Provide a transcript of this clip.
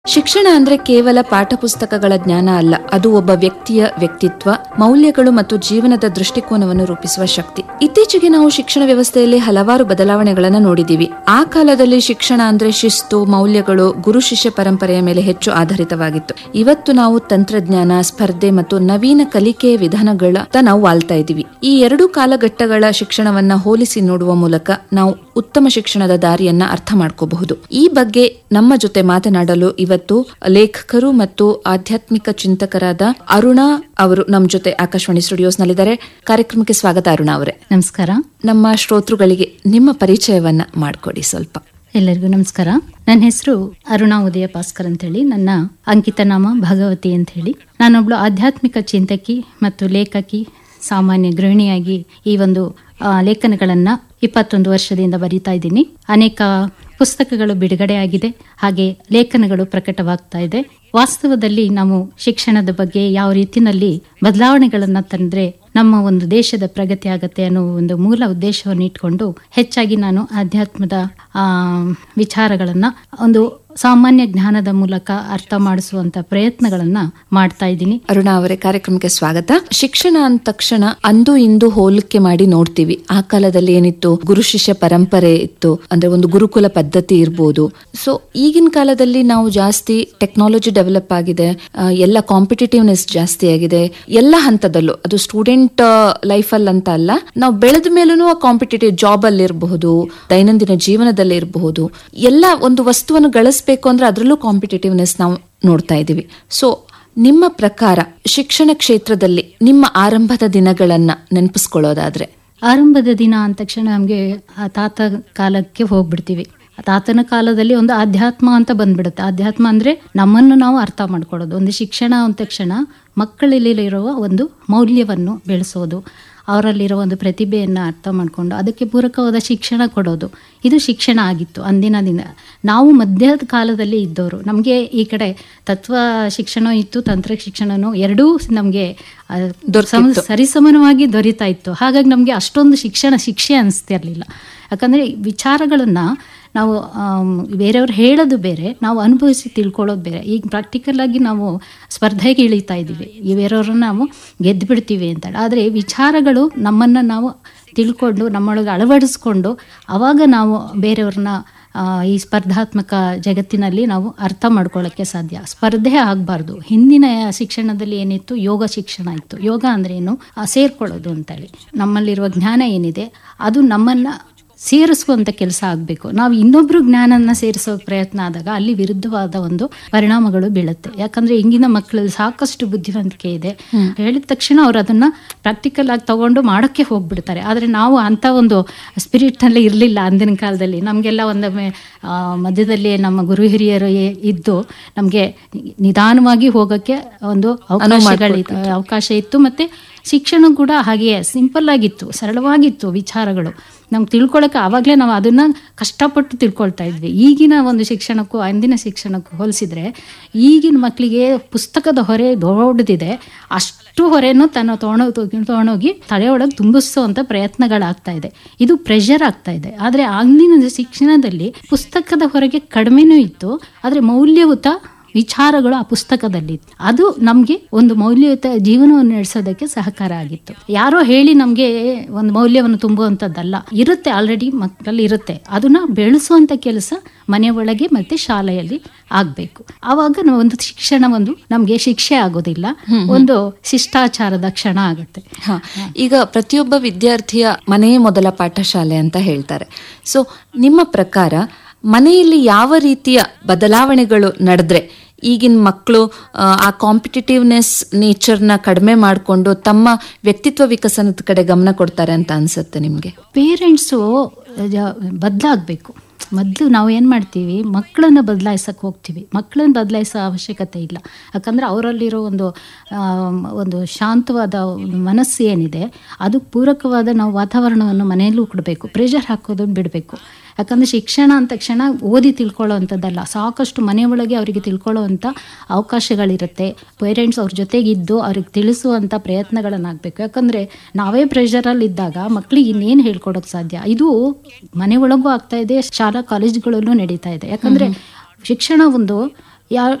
ಶಿಕ್ಷಣ ಅಂದ್ರೆ ಕೇವಲ ಪಾಠಪುಸ್ತಕಗಳ ಜ್ಞಾನ ಅಲ್ಲ ಅದು ಒಬ್ಬ ವ್ಯಕ್ತಿಯ ವ್ಯಕ್ತಿತ್ವ ಮೌಲ್ಯಗಳು ಮತ್ತು ಜೀವನದ ದೃಷ್ಟಿಕೋನವನ್ನು ರೂಪಿಸುವ ಶಕ್ತಿ ಇತ್ತೀಚೆಗೆ ನಾವು ಶಿಕ್ಷಣ ವ್ಯವಸ್ಥೆಯಲ್ಲಿ ಹಲವಾರು ಬದಲಾವಣೆಗಳನ್ನು ನೋಡಿದೀವಿ ಆ ಕಾಲದಲ್ಲಿ ಶಿಕ್ಷಣ ಅಂದ್ರೆ ಶಿಸ್ತು ಮೌಲ್ಯಗಳು ಗುರು ಶಿಷ್ಯ ಪರಂಪರೆಯ ಮೇಲೆ ಹೆಚ್ಚು ಆಧಾರಿತವಾಗಿತ್ತು ಇವತ್ತು ನಾವು ತಂತ್ರಜ್ಞಾನ ಸ್ಪರ್ಧೆ ಮತ್ತು ನವೀನ ಕಲಿಕೆಯ ವಿಧಾನಗಳತ್ತ ನಾವು ಆಳ್ತಾ ಇದ್ದೀವಿ ಈ ಎರಡು ಕಾಲಘಟ್ಟಗಳ ಶಿಕ್ಷಣವನ್ನ ಹೋಲಿಸಿ ನೋಡುವ ಮೂಲಕ ನಾವು ಉತ್ತಮ ಶಿಕ್ಷಣದ ದಾರಿಯನ್ನ ಅರ್ಥ ಮಾಡ್ಕೋಬಹುದು ಈ ಬಗ್ಗೆ ನಮ್ಮ ಜೊತೆ ಮಾತನಾಡಲು ಇವತ್ತು ಲೇಖಕರು ಮತ್ತು ಆಧ್ಯಾತ್ಮಿಕ ಚಿಂತಕರಾದ ಅರುಣಾ ಅವರು ನಮ್ಮ ಜೊತೆ ಆಕಾಶವಾಣಿ ಸ್ಟುಡಿಯೋಸ್ ನಲ್ಲಿದ್ದಾರೆ ಕಾರ್ಯಕ್ರಮಕ್ಕೆ ಸ್ವಾಗತ ಅರುಣಾ ಅವರೇ ನಮಸ್ಕಾರ ನಮ್ಮ ಶ್ರೋತೃಗಳಿಗೆ ನಿಮ್ಮ ಪರಿಚಯವನ್ನ ಮಾಡಿಕೊಡಿ ಸ್ವಲ್ಪ ಎಲ್ಲರಿಗೂ ನಮಸ್ಕಾರ ನನ್ನ ಹೆಸರು ಅರುಣಾ ಉದಯ ಭಾಸ್ಕರ್ ಅಂತ ಹೇಳಿ ನನ್ನ ಅಂಕಿತ ನಾಮ ಭಗವತಿ ಅಂತ ಹೇಳಿ ನಾನೊಬ್ಳು ಆಧ್ಯಾತ್ಮಿಕ ಚಿಂತಕಿ ಮತ್ತು ಲೇಖಕಿ ಸಾಮಾನ್ಯ ಗೃಹಿಣಿಯಾಗಿ ಈ ಒಂದು ಆ, ಲೇಖನಗಳನ್ನ ಇಪ್ಪತ್ತೊಂದು ವರ್ಷದಿಂದ ಬರೀತಾ ಇದ್ದೀನಿ ಅನೇಕ ಪುಸ್ತಕಗಳು ಬಿಡುಗಡೆ ಆಗಿದೆ ಹಾಗೆ ಲೇಖನಗಳು ಪ್ರಕಟವಾಗ್ತಾ ಇದೆ ವಾಸ್ತವದಲ್ಲಿ ನಾವು ಶಿಕ್ಷಣದ ಬಗ್ಗೆ ಯಾವ ರೀತಿನಲ್ಲಿ ಬದಲಾವಣೆಗಳನ್ನ ತಂದ್ರೆ ನಮ್ಮ ಒಂದು ದೇಶದ ಪ್ರಗತಿ ಆಗತ್ತೆ ಅನ್ನೋ ಒಂದು ಮೂಲ ಉದ್ದೇಶವನ್ನು ಇಟ್ಕೊಂಡು ಹೆಚ್ಚಾಗಿ ನಾನು ಆಧ್ಯಾತ್ಮದ ಆ ವಿಚಾರಗಳನ್ನ ಒಂದು ಸಾಮಾನ್ಯ ಜ್ಞಾನದ ಮೂಲಕ ಅರ್ಥ ಮಾಡಿಸುವಂತ ಪ್ರಯತ್ನಗಳನ್ನ ಮಾಡ್ತಾ ಇದ್ದೀನಿ ಅರುಣಾ ಅವರೇ ಕಾರ್ಯಕ್ರಮಕ್ಕೆ ಸ್ವಾಗತ ಶಿಕ್ಷಣ ಅಂದ ತಕ್ಷಣ ಅಂದು ಇಂದು ಹೋಲಿಕೆ ಮಾಡಿ ನೋಡ್ತೀವಿ ಆ ಕಾಲದಲ್ಲಿ ಏನಿತ್ತು ಗುರು ಶಿಷ್ಯ ಪರಂಪರೆ ಇತ್ತು ಅಂದ್ರೆ ಒಂದು ಗುರುಕುಲ ಪದ್ಧತಿ ಇರ್ಬೋದು ಸೊ ಈಗಿನ ಕಾಲದಲ್ಲಿ ನಾವು ಜಾಸ್ತಿ ಟೆಕ್ನಾಲಜಿ ಡೆವಲಪ್ ಆಗಿದೆ ಆ, ಎಲ್ಲ ಕಾಂಪಿಟೇಟಿವ್ನೆಸ್ ಜಾಸ್ತಿ ಆಗಿದೆ ಎಲ್ಲ ಹಂತದಲ್ಲೂ ಅದು ಸ್ಟೂಡೆಂಟ್ ಲೈಫ್ ಅಲ್ಲಿ ಅಂತ ಅಲ್ಲ ನಾವು ಬೆಳೆದ ಮೇಲೂ ಕಾಂಪಿಟೇಟಿವ್ ಜಾಬ್ ಅಲ್ಲಿ ಇರಬಹುದು ದೈನಂದಿನ ಜೀವನದಲ್ಲಿ ಇರಬಹುದು ಎಲ್ಲ ಒಂದು ವಸ್ತುವನ್ನು ಗಳಿಸಬೇಕು ಅಂದ್ರೆ ಅದರಲ್ಲೂ ಕಾಂಪಿಟೇಟಿವ್ನೆಸ್ ನಾವು ನೋಡ್ತಾ ಇದ್ದೀವಿ ಸೊ ನಿಮ್ಮ ಪ್ರಕಾರ ಶಿಕ್ಷಣ ಕ್ಷೇತ್ರದಲ್ಲಿ ನಿಮ್ಮ ಆರಂಭದ ದಿನಗಳನ್ನ ನೆನಪಿಸ್ಕೊಳ್ಳೋದಾದ್ರೆ ಆರಂಭದ ದಿನ ಅಂದ ತಕ್ಷಣ ನಮಗೆ ಆ ತಾತ ಕಾಲಕ್ಕೆ ಹೋಗ್ಬಿಡ್ತೀವಿ ಆ ತಾತನ ಕಾಲದಲ್ಲಿ ಒಂದು ಆಧ್ಯಾತ್ಮ ಅಂತ ಬಂದ್ಬಿಡುತ್ತೆ ಆಧ್ಯಾತ್ಮ ಅಂದ್ರೆ ನಮ್ಮನ್ನು ನಾವು ಅರ್ಥ ಮಾಡ್ಕೊಳ್ಳೋದು ಒಂದು ಶಿಕ್ಷಣ ಅಂದ ತಕ್ಷಣ ಮಕ್ಕಳಲ್ಲಿರುವ ಒಂದು ಮೌಲ್ಯವನ್ನು ಬೆಳೆಸೋದು ಅವರಲ್ಲಿರೋ ಒಂದು ಪ್ರತಿಭೆಯನ್ನು ಅರ್ಥ ಮಾಡಿಕೊಂಡು ಅದಕ್ಕೆ ಪೂರಕವಾದ ಶಿಕ್ಷಣ ಕೊಡೋದು ಇದು ಶಿಕ್ಷಣ ಆಗಿತ್ತು ಅಂದಿನ ದಿನ ನಾವು ಮಧ್ಯದ ಕಾಲದಲ್ಲಿ ಇದ್ದವರು ನಮಗೆ ಈ ಕಡೆ ತತ್ವ ಶಿಕ್ಷಣ ಇತ್ತು ತಂತ್ರ ಶಿಕ್ಷಣನೂ ಎರಡೂ ನಮಗೆ ಸರಿಸಮಾನವಾಗಿ ದೊರೀತಾ ಇತ್ತು ಹಾಗಾಗಿ ನಮಗೆ ಅಷ್ಟೊಂದು ಶಿಕ್ಷಣ ಶಿಕ್ಷೆ ಅನಿಸ್ತಿರ್ಲಿಲ್ಲ ಯಾಕಂದರೆ ವಿಚಾರಗಳನ್ನು ನಾವು ಆಮ್, ಬೇರೆಯವ್ರು ಹೇಳೋದು ಬೇರೆ ನಾವು ಅನುಭವಿಸಿ ತಿಳ್ಕೊಳ್ಳೋದು ಬೇರೆ ಈಗ ಪ್ರಾಕ್ಟಿಕಲ್ ಆಗಿ ನಾವು ಸ್ಪರ್ಧೆಗೆ ಇಳಿತಾ ಇದ್ದೀವಿ ಈ ಬೇರೆಯವ್ರನ್ನ ನಾವು ಗೆದ್ದು ಬಿಡ್ತೀವಿ ಅಂತ ಆದರೆ ವಿಚಾರಗಳು ನಮ್ಮನ್ನು ನಾವು ತಿಳ್ಕೊಂಡು ನಮ್ಮೊಳಗೆ ಅಳವಡಿಸ್ಕೊಂಡು ಅವಾಗ ನಾವು ಬೇರೆಯವ್ರನ್ನ ಆ, ಈ ಸ್ಪರ್ಧಾತ್ಮಕ ಜಗತ್ತಿನಲ್ಲಿ ನಾವು ಅರ್ಥ ಮಾಡ್ಕೊಳ್ಳೋಕ್ಕೆ ಸಾಧ್ಯ ಸ್ಪರ್ಧೆ ಆಗಬಾರ್ದು ಹಿಂದಿನ ಶಿಕ್ಷಣದಲ್ಲಿ ಏನಿತ್ತು ಯೋಗ ಶಿಕ್ಷಣ ಇತ್ತು ಯೋಗ ಅಂದ್ರೆ ಏನು ಆ, ಸೇರ್ಕೊಳ್ಳೋದು ಅಂತೇಳಿ ನಮ್ಮಲ್ಲಿರುವ ಜ್ಞಾನ ಏನಿದೆ ಅದು ನಮ್ಮನ್ನ ಸೇರಿಸುವಂತ ಕೆಲಸ ಆಗಬೇಕು ನಾವು ಇನ್ನೊಬ್ರು ಜ್ಞಾನನ ಸೇರಿಸೋ ಪ್ರಯತ್ನ ಆದಾಗ ಅಲ್ಲಿ ವಿರುದ್ಧವಾದ ಒಂದು ಪರಿಣಾಮಗಳು ಬೀಳುತ್ತೆ ಯಾಕಂದ್ರೆ ಇಂಗಿನ ಮಕ್ಕಳಲ್ಲಿ ಸಾಕಷ್ಟು ಬುದ್ಧಿವಂತಿಕೆ ಇದೆ ಹೇಳಿದ ತಕ್ಷಣ ಅವ್ರು ಅದನ್ನ ಪ್ರಾಕ್ಟಿಕಲ್ ಆಗಿ ತಗೊಂಡು ಮಾಡೋಕ್ಕೆ ಹೋಗ್ಬಿಡ್ತಾರೆ ಆದ್ರೆ ನಾವು ಅಂತ ಒಂದು ಸ್ಪಿರಿಟ್ ನಲ್ಲಿ ಇರಲಿಲ್ಲ ಅಂದಿನ ಕಾಲದಲ್ಲಿ ನಮಗೆಲ್ಲ ಒಂದೊಮ್ಮೆ ಆ, ಮಧ್ಯದಲ್ಲಿ ನಮ್ಮ ಗುರು ಹಿರಿಯರು ಏ- ಇದ್ದು ನಮಗೆ ನಿಧಾನವಾಗಿ ಹೋಗೋಕ್ಕೆ ಒಂದು ಅವಕಾಶಗಳಿತ್ತು ಅವಕಾಶ ಇತ್ತು ಮತ್ತೆ ಶಿಕ್ಷಣ ಕೂಡ ಹಾಗೆಯೇ ಸಿಂಪಲ್ ಆಗಿತ್ತು ಸರಳವಾಗಿತ್ತು ವಿಚಾರಗಳು ನಮ್ಗೆ ತಿಳ್ಕೊಳಕ್ಕೆ ಆವಾಗಲೇ ನಾವು ಅದನ್ನ ಕಷ್ಟಪಟ್ಟು ತಿಳ್ಕೊಳ್ತಾ ಇದ್ವಿ ಈಗಿನ ಒಂದು ಶಿಕ್ಷಣಕ್ಕೂ ಅಂದಿನ ಶಿಕ್ಷಣಕ್ಕೂ ಹೋಲಿಸಿದ್ರೆ ಈಗಿನ ಮಕ್ಕಳಿಗೆ ಪುಸ್ತಕದ ಹೊರೆ ದೊಡ್ಡದಿದೆ ಅಷ್ಟು ಹೊರೆನೂ ತನ್ನ ತೊಗೊಂಡೋ ತೊಗೊಂಡೋಗಿ ತಲೆಯೊಳಗೆ ತುಂಬಿಸುವಂತ ಪ್ರಯತ್ನಗಳಾಗ್ತಾ ಇದೆ ಇದು ಪ್ರೆಷರ್ ಆಗ್ತಾ ಇದೆ ಆದರೆ ಆಗಿನ ಶಿಕ್ಷಣದಲ್ಲಿ ಪುಸ್ತಕದ ಹೊರಗೆ ಕಡಿಮೆನೂ ಇತ್ತು ಆದರೆ ಮೌಲ್ಯಯುತ ವಿಚಾರಗಳು ಆ ಪುಸ್ತಕದಲ್ಲಿ ಅದು ನಮಗೆ ಒಂದು ಮೌಲ್ಯಯುತ ಜೀವನವನ್ನು ನಡೆಸೋದಕ್ಕೆ ಸಹಕಾರ ಆಗಿತ್ತು ಯಾರೋ ಹೇಳಿ ನಮಗೆ ಒಂದು ಮೌಲ್ಯವನ್ನು ತುಂಬುವಂಥದ್ದಲ್ಲ ಇರುತ್ತೆ ಆಲ್ರೆಡಿ ಮಕ್ಕಳಲ್ಲಿ ಇರುತ್ತೆ ಅದನ್ನ ಬೆಳೆಸುವಂತ ಕೆಲಸ ಮನೆ ಒಳಗೆ ಮತ್ತೆ ಶಾಲೆಯಲ್ಲಿ ಆಗಬೇಕು ಆವಾಗ ನಾವು ಒಂದು ಶಿಕ್ಷಣ ಒಂದು ನಮಗೆ ಶಿಕ್ಷೆ ಆಗೋದಿಲ್ಲ ಒಂದು ಶಿಷ್ಟಾಚಾರದ ಕ್ಷಣ ಆಗುತ್ತೆ ಹ ಈಗ ಪ್ರತಿಯೊಬ್ಬ ವಿದ್ಯಾರ್ಥಿಯ ಮನೆಯೇ ಮೊದಲ ಪಾಠಶಾಲೆ ಅಂತ ಹೇಳ್ತಾರೆ ಸೊ ನಿಮ್ಮ ಪ್ರಕಾರ ಮನೆಯಲ್ಲಿ ಯಾವ ರೀತಿಯ ಬದಲಾವಣೆಗಳು ನಡೆದ್ರೆ ಈಗಿನ ಮಕ್ಕಳು ಆ ಕಾಂಪಿಟೇಟಿವ್ನೆಸ್ ನೇಚರ್ನ ಕಡಿಮೆ ಮಾಡಿಕೊಂಡು ತಮ್ಮ ವ್ಯಕ್ತಿತ್ವ ವಿಕಸನದ ಕಡೆ ಗಮನ ಕೊಡ್ತಾರೆ ಅಂತ ಅನ್ಸುತ್ತೆ ನಿಮ್ಗೆ ಪೇರೆಂಟ್ಸು ಬದಲಾಗಬೇಕು ಮೊದಲು ನಾವು ಏನು ಮಾಡ್ತೀವಿ ಮಕ್ಕಳನ್ನ ಬದಲಾಯಿಸಕ್ಕೆ ಹೋಗ್ತೀವಿ ಮಕ್ಕಳನ್ನ ಬದಲಾಯಿಸೋ ಅವಶ್ಯಕತೆ ಇಲ್ಲ ಯಾಕಂದರೆ ಅವರಲ್ಲಿರೋ ಒಂದು ಆಮ್, ಒಂದು ಶಾಂತವಾದ ಒಂದು ಮನಸ್ಸು ಏನಿದೆ ಅದು ಪೂರಕವಾದ ನಾವು ವಾತಾವರಣವನ್ನು ಮನೆಯಲ್ಲೂ ಕೊಡಬೇಕು ಪ್ರೆಷರ್ ಹಾಕೋದನ್ನು ಬಿಡಬೇಕು ಯಾಕಂದರೆ ಶಿಕ್ಷಣ ಅಂದ ತಕ್ಷಣ ಓದಿ ತಿಳ್ಕೊಳ್ಳೋ ಅಂಥದ್ದಲ್ಲ ಸಾಕಷ್ಟು ಮನೆ ಒಳಗೆ ಅವರಿಗೆ ತಿಳ್ಕೊಳ್ಳೋ ಅಂಥ ಅವಕಾಶಗಳಿರುತ್ತೆ ಪೇರೆಂಟ್ಸ್ ಅವ್ರ ಜೊತೆಗಿದ್ದು ಅವ್ರಿಗೆ ತಿಳಿಸುವಂಥ ಪ್ರಯತ್ನಗಳನ್ನಾಗಬೇಕು ಯಾಕಂದರೆ ನಾವೇ ಪ್ರೆಷರಲ್ಲಿ ಇದ್ದಾಗ ಮಕ್ಕಳಿಗೆ ಇನ್ನೇನು ಹೇಳ್ಕೊಡೋಕೆ ಸಾಧ್ಯ ಇದು ಮನೆ ಒಳಗೂ ಆಗ್ತಾ ಇದೆ ಶಾಲಾ ಕಾಲೇಜುಗಳಲ್ಲೂ ನಡೀತಾ ಇದೆ ಯಾಕಂದರೆ ಶಿಕ್ಷಣ ಒಂದು ಯಾವ